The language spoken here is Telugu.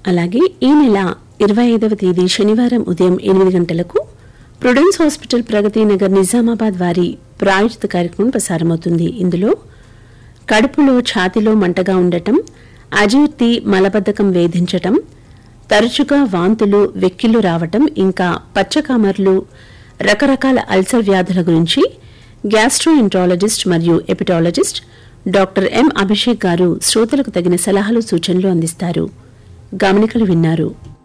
అలాగే ఈ నెల ఇరవై ఐదవ తేదీ శనివారం ఉదయం ఎనిమిది గంటలకు ప్రుడెన్స్ హాస్పిటల్ ప్రగతి నగర్ నిజామాబాద్ వారి ప్రాయోజిత కార్యక్రమం ప్రసారమవుతుంది ఇందులో కడుపులో ఛాతిలో మంటగా ఉండటం అజీర్తి మలబద్ధకం వేధించటం తరచుగా వాంతులు వెక్కిళ్లు రావటం ఇంకా పచ్చకామర్లు రకరకాల అల్సర్ వ్యాధుల గురించి గ్యాస్ట్రోఇంట్రాలజిస్ట్ మరియు ఎపిటాలజిస్ట్ డాక్టర్ ఎం అభిషేక్ గారు శ్రోతలకు తగిన సలహాలు సూచనలు అందిస్తారు గమనికలు విన్నారు